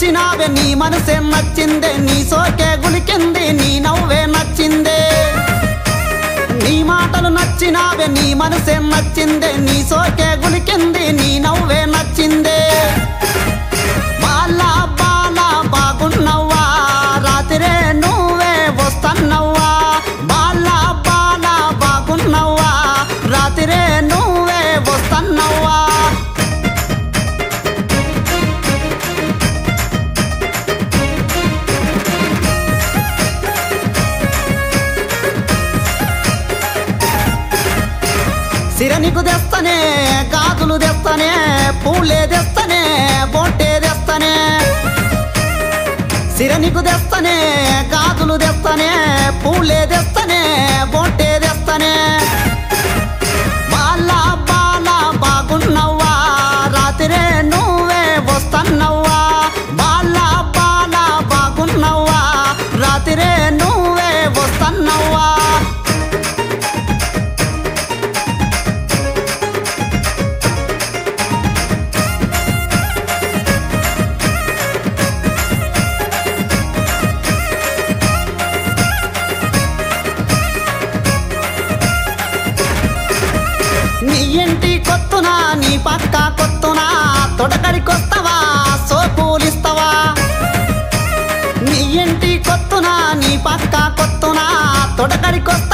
నచ్చినావే నీ మనసే నచ్చిందే నీ సోకే గులికింది నీ నవ్వే నచ్చిందే నీ మాటలు నచ్చినావే నీ మనసే నచ్చిందే నీ సోకే గులికింది నీ నవ్వే నచ్చిందే బాలా బాలా బాగున్నవ్వా రాత్రే నువ్వే వస్తన్నవ్వా బాలా బాలా బాగున్నవ్వా రాత్రే నువ్వే వస్తన్నవ్వా సిరనికు తెస్తనే గాజులు తెస్తనే పూలే తెస్తనే బొట్టే తెస్తనే సిరనికు తెస్తనే గాజులు తెస్తనే పూలే తెస్తనే బొట్టే తెస్తనే బాలా బాలా బాగున్నవ్వా రాత్రే నువ్వే వస్తన్నవ్వా బాలా బాలా బాగున్నవ్వా రాత్రే నువ్వే వస్తన్నవ్వా నీ ఇంటి కొత్తునా నీ పక్క కొత్తునా తొడకడికొస్తావా సోపూలిస్తావా నీ ఇంటి కొత్తునా నీ పక్క కొత్తునా తొడకడికొస్తావా